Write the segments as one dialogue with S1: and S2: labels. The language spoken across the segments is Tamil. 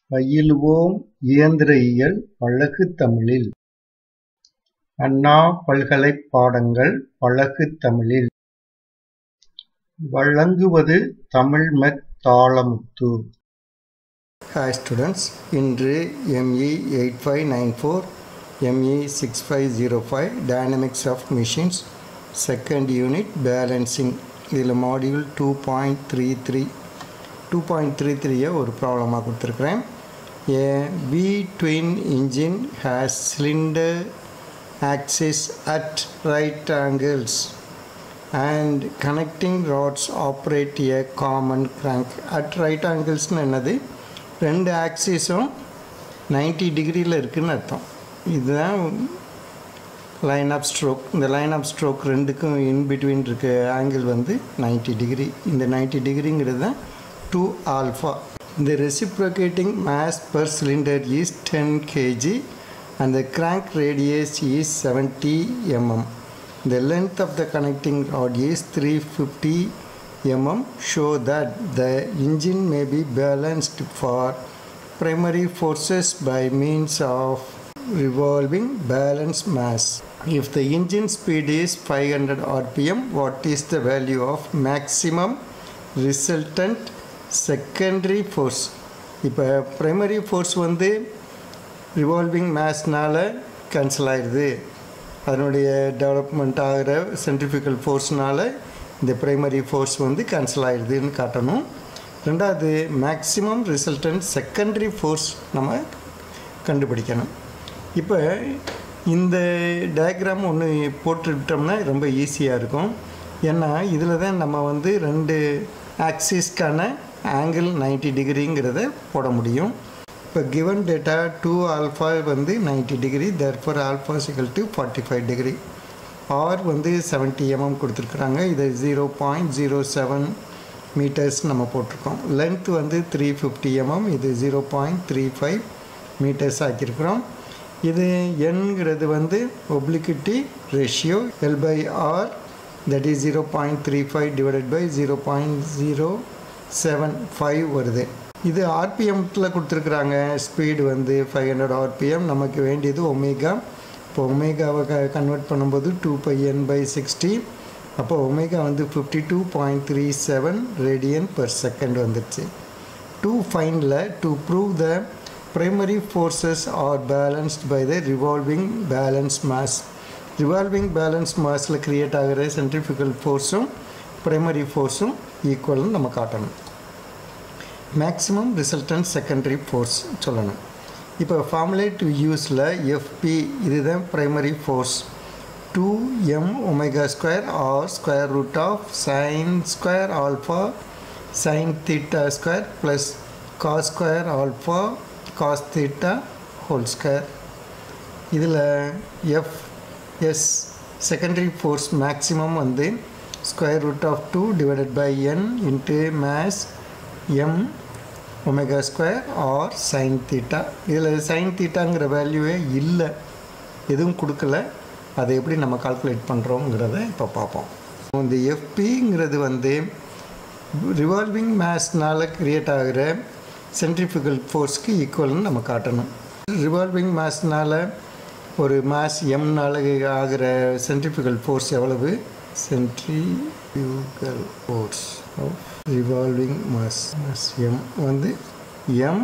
S1: பயிலுவோம் இயந்திர இயல் பழகுத் தமிழில்! அண்ணா பல்கலைப் பாடங்கள் பழகுத் தமிழில்! வழங்குவது தமிழ்மெக் தாளமுத்து.
S2: Hi students, இன்று ME 8594, ME 6505 Dynamics of Machines second unit balancing இதில் module two point three three two point three த்ரீயை ஒரு ப்ராப்ளமாக கொடுத்துருக்குறேன் A V twin engine has cylinder axis at right angles and connecting rods operate a common crank at right ஆங்கிள்ஸ்னு என்னது ரெண்டு ஆக்சிஸும் நைன்டி டிகிரியில் இருக்குதுன்னு அர்த்தம் இதுதான் லைன் ஆஃப் ஸ்ட்ரோக் இந்த லைன் ஆஃப் ஸ்ட்ரோக் ரெண்டுக்கும் இன் பிட்வீன் இருக்க ஆங்கிள் வந்து நைன்டி டிகிரி இந்த நைன்டி டிகிரிங்கிறது தான் டூ ஆல்ஃபா இந்த reciprocating mass per cylinder is ten K G and the crank radius is 70 mm. The length of the connecting rod is 350 mm. Show that the engine may be balanced for primary forces by means of revolving balance mass. If the engine speed is 500 rpm, what is the value of maximum resultant secondary force? இப்போ ப்ரைமரி ஃபோர்ஸ் வந்து ரிவால்விங் மேஸ்னால் கேன்சல் ஆயிடுது அதனுடைய டெவலப்மெண்ட் ஆகிற சென்ட்ரிஃபிகல் ஃபோர்ஸ்னால் இந்த ப்ரைமரி ஃபோர்ஸ் வந்து கேன்சல் ஆயிடுதுன்னு காட்டணும் ரெண்டாவது மேக்ஸிமம் ரிசல்டன்ட் செகண்டரி ஃபோர்ஸ் நம்ம கண்டுபிடிக்கணும் இப்போ இந்த டயக்ராம் ஒன்று போட்டுவிட்டோம்னா ரொம்ப ஈஸியாக இருக்கும் ஏன்னா இதில் தான் நம்ம வந்து ரெண்டு ஆக்சிஸ்க்கான ஆங்கிள் நைன்டி டிகிரிங்கிறத போட முடியும் இப்போ கிவன் டேட்டா டூ ஆல்ஃபா வந்து ninety degree therefore alpha equal to forty five degree R வந்து செவன்ட்டி எம்எம் கொடுத்துருக்குறாங்க இது zero point zero seven meters நம்ம போட்டிருக்கோம் லென்த் வந்து த்ரீ ஃபிஃப்டி எம்எம் இது zero point three five meters ஆக்கியிருக்கிறோம் இது என்கிறது வந்து obliquity ratio L by R that is zero point three five divided by zero point zero seven five வருது இது ஆர்பிஎம்மில் கொடுத்துருக்குறாங்க ஸ்பீடு வந்து ஃபைவ் ஹண்ட்ரட் ஆர்பிஎம் நமக்கு வேண்டியது ஒமேகா இப்போ ஒமேகாவை க கன்வெர்ட் பண்ணும்போது two pi N by sixty அப்போ ஒமேகா வந்து fifty two point three seven radian per second வந்துடுச்சு டூ ஃபைனில் to prove the primary forces are balanced by the revolving balance mass revolving balance மாஸில் க்ரியேட் ஆகிற சென்ட்ரிஃபிகல் ஃபோர்ஸும் ப்ரைமரி ஃபோர்ஸும் ஈக்குவல்னு நம்ம காட்டணும் மேக்ஸிமம் ரிசல்டன்ட் செகண்டரி ஃபோர்ஸ் சொல்லணும் இப்போ ஃபார்முலேட் யூஸில் எஃப்பி இதுதான் primary force two M omega square R square root of sine square alpha sine theta square plus cos square alpha cos theta whole square இதில் F S secondary force maximum வந்து square root of two divided by N into mass M omega square R sine theta இதில் சைன் தீட்டாங்கிற வேல்யூவே இல்லை எதுவும் கொடுக்கல அதை எப்படி நம்ம கால்குலேட் பண்ணுறோங்கிறத இப்போ பார்ப்போம் இந்த எஃபிங்கிறது வந்து ரிவால்விங் மேஸ்னால் க்ரியேட் ஆகிற சென்ட்ரிஃபிகல் ஃபோர்ஸ்க்கு ஈக்குவல்னு நம்ம காட்டணும் ரிவால்விங் மேஸ்னால் ஒரு மாஸ் எம்னால் ஆகிற சென்ட்ரிஃபிகல் ஃபோர்ஸ் எவ்வளவு centrifugal force of revolving mass mass M வந்து எம்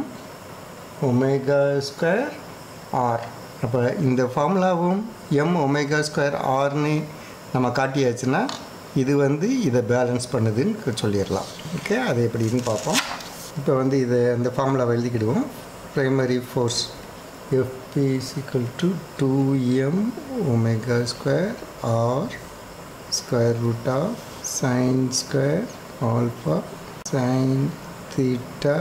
S2: ஒமேகா ஸ்கொயர் ஆர் அப்போ இந்த ஃபார்முலாவும் எம் ஒமேகா ஸ்கொயர் ஆர்னு நம்ம காட்டியாச்சுன்னா இது வந்து இதை பேலன்ஸ் பண்ணுதுன்னு சொல்லிடலாம் ஓகே அது எப்படின்னு பார்ப்போம் இப்போ வந்து இதை அந்த ஃபார்முலாவை எழுதிக்கிடுவோம் primary force F P is equal to two M omega square R square root of sine square alpha sine theta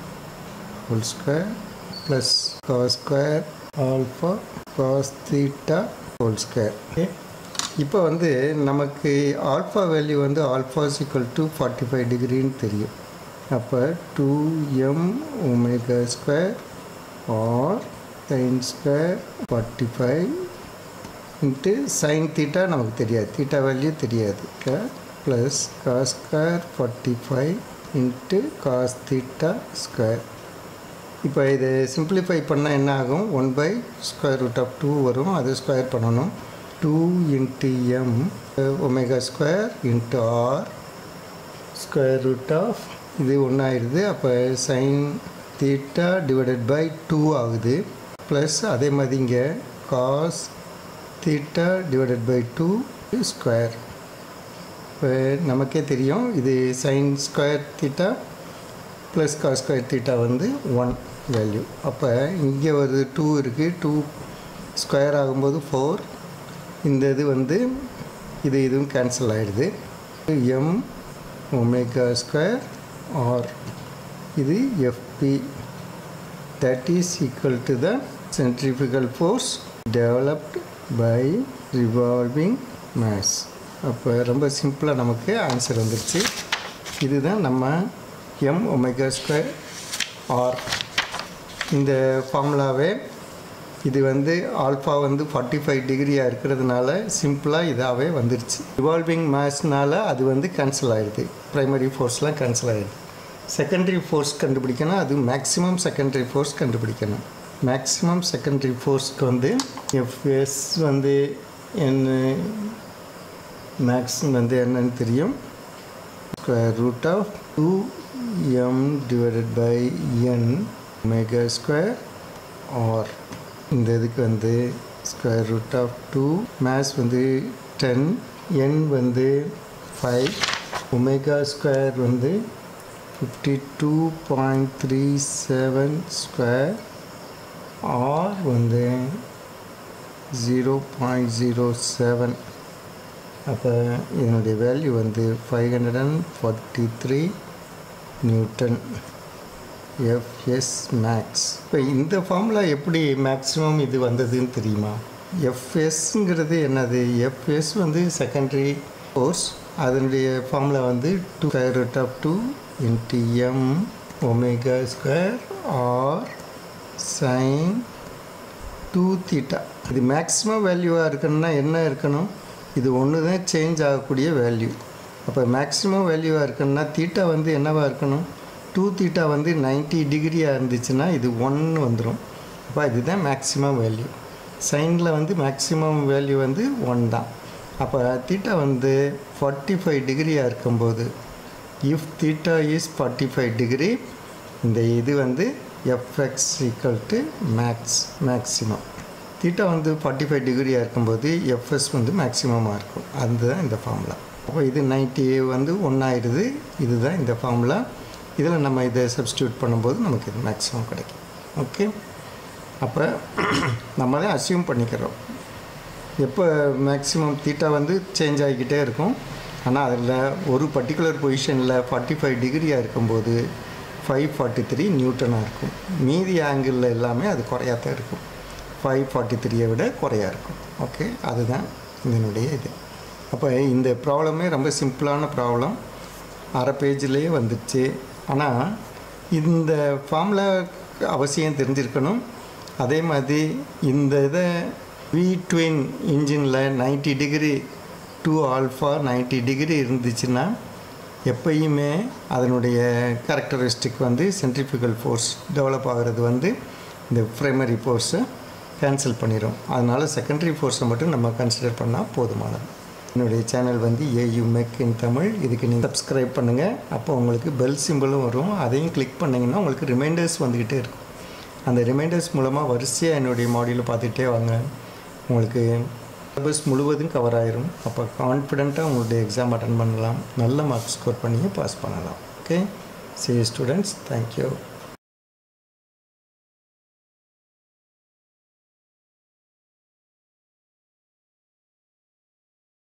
S2: whole square plus cos square alpha cos theta whole square okay இப்போ வந்து நமக்கு ஆல்ஃபா வேல்யூ வந்து alpha equal to forty five டிகிரின்னு தெரியும் அப்போ two M omega square R sine square forty five into sine theta நமக்கு தெரியாது தீட்டா வேல்யூ தெரியாது plus cos square forty five into cos theta square இப்போ இதை சிம்பிளிஃபை பண்ணால் என்ன ஆகும் one by square root of two வரும் அது ஸ்கொயர் பண்ணணும் two into M omega square into R square root of இது ஒன்றாயிருது அப்போ sine theta divided by two ஆகுது ப்ளஸ் அதே மாதிரி இங்கே cos theta divided by two square இப்போ நமக்கே தெரியும் இது sine square theta plus cos square theta வந்து ஒன் வேல்யூ அப்போ இங்கே ஒரு டூ இருக்குது டூ ஸ்கொயர் ஆகும்போது ஃபோர் இந்த இது வந்து இது இதுவும் கேன்சல் ஆகிடுது எம் ஒமேகா ஸ்கொயர் ஆர் இது F P that is equal to the centrifugal force developed by revolving mass அப்போ ரொம்ப சிம்பிளாக நமக்கு ஆன்சர் வந்துருச்சு இதுதான் நம்ம எம் ஒமேகா ஸ்கொயர் ஆர் இந்த ஃபார்முலாவே இது வந்து ஆல்ஃபா வந்து ஃபார்ட்டி ஃபைவ் டிகிரியாக இருக்கிறதுனால சிம்பிளாக இதாகவே வந்துருச்சு ரிவால்விங் மேத்ஸ்னால அது வந்து கேன்சல் ஆகிடுது ப்ரைமரி ஃபோர்ஸ்லாம் கேன்சல் ஆகிடுது செகண்டரி ஃபோர்ஸ் கண்டுபிடிக்கணும் அது மேக்ஸிமம் செகண்டரி ஃபோர்ஸ் கண்டுபிடிக்கணும் மேக்ஸிமம் செகண்டரி ஃபோர்ஸ்க்கு வந்து எஃப்எஸ் வந்து என்ன மேக்ஸ் வந்து என்னன்னு தெரியும் square root of two M divided by N omega square R இந்த இதுக்கு வந்து square root of two maths வந்து டென் என் வந்து ஃபைவ் ஒமேகா ஸ்கொயர் வந்து fifty two point three seven square R வந்து ஜீரோ பாயிண்ட் ஜீரோ செவன் அப்போ இதனுடைய வேல்யூ வந்து five hundred and forty three newton F S max இப்போ இந்த ஃபார்முலா எப்படி மேக்ஸிமம் இது வந்ததுன்னு தெரியுமா எஃப்எஸ்ங்கிறது என்னது எஃப்எஸ் வந்து செகண்டரி ஃபோர்ஸ் அதனுடைய ஃபார்முலா வந்து two square root of two into M omega square R sine two theta இது மேக்ஸிமம் வேல்யூவாக இருக்கணும்னா என்ன இருக்கணும் இது ஒன்று தான் சேஞ்ச் ஆகக்கூடிய வேல்யூ அப்போ மேக்ஸிமம் வேல்யூவாக இருக்கணும்னா தீட்டா வந்து என்னவாக இருக்கணும் டூ தீட்டா வந்து நைன்ட்டி டிகிரியாக இருந்துச்சுன்னா இது ஒன்று வந்துடும் அப்போ இதுதான் மேக்ஸிமம் வேல்யூ சைனில் வந்து மேக்ஸிமம் வேல்யூ வந்து ஒன் தான் அப்போ தீட்டா வந்து ஃபார்ட்டி ஃபைவ் டிகிரியாக இருக்கும்போது if theta is forty five degree இந்த இது வந்து FX equal to max maximum theta வந்து ஃபார்ட்டி ஃபைவ் டிகிரியாக இருக்கும்போது எஃப்எஸ் வந்து மேக்ஸிமமாக இருக்கும் அதுதான் இந்த ஃபார்முலா அப்போ இது நைன்ட்டி வந்து ஒன்றாயிடுது இதுதான் இந்த ஃபார்முலா இதில் நம்ம இதை சப்ஸ்டியூட் பண்ணும்போது நமக்கு இது மேக்ஸிமம் கிடைக்கும் ஓகே அப்போ நம்ம தான் அசியூம் பண்ணிக்கிறோம் எப்போ மேக்ஸிமம் தீட்டா வந்து சேஞ்ச் ஆகிக்கிட்டே இருக்கும் ஆனால் அதில் ஒரு பர்டிகுலர் பொசிஷனில் ஃபார்ட்டி ஃபைவ் டிகிரியாக இருக்கும்போது ஃபைவ் ஃபார்ட்டி த்ரீ நியூட்டனாக இருக்கும் மீதி ஆங்கிளில் எல்லாமே அது குறையாத்தான் இருக்கும் ஃபைவ் ஃபார்ட்டி த்ரீயை விட குறையா இருக்கும் ஓகே அதுதான் இதனுடைய இது அப்போ இந்த ப்ராப்ளமே ரொம்ப சிம்பிளான ப்ராப்ளம் அரை பேஜ்லேயே வந்துடுச்சு ஆனால் இந்த ஃபார்முலா அவசியம் தெரிஞ்சிருக்கணும் அதே மாதிரி இந்த இதை வி ட்வின் இன்ஜினில் ninety degree two alpha ninety degree இருந்துச்சுன்னா எப்பயுமே அதனுடைய கேரக்டரிஸ்டிக் வந்து சென்ட்ரிஃபிகல் ஃபோர்ஸ் டெவலப் ஆகிறது வந்து இந்த ப்ரைமரி ஃபோர்ஸை கேன்சல் பண்ணிடும் அதனால் செகண்டரி ஃபோர்ஸை மட்டும் நம்ம கன்சிடர் பண்ணால் போதுமானது என்னுடைய சேனல் வந்து ஏயு மேக் இன் தமிழ் இதுக்கு நீங்கள் சப்ஸ்கிரைப் பண்ணுங்கள் அப்போ உங்களுக்கு பெல் சிம்பிளும் வரும் அதையும் கிளிக் பண்ணிங்கன்னா உங்களுக்கு ரிமைண்டர்ஸ் வந்துக்கிட்டே இருக்கும் அந்த ரிமைண்டர்ஸ் மூலமாக வரிசையாக என்னுடைய மாடியூலை பார்த்துட்டே வாங்க உங்களுக்கு சிலபஸ் முழுவதும் கவர் ஆயிரும் அப்போ கான்ஃபிடெண்ட்டாக உங்களுடைய எக்ஸாம் அட்டன் பண்ணலாம் நல்ல மார்க்ஸ் ஸ்கோர் பண்ணியும் பாஸ் பண்ணலாம் ஓகே சி ஸ்டூடெண்ட்ஸ் தேங்க்யூ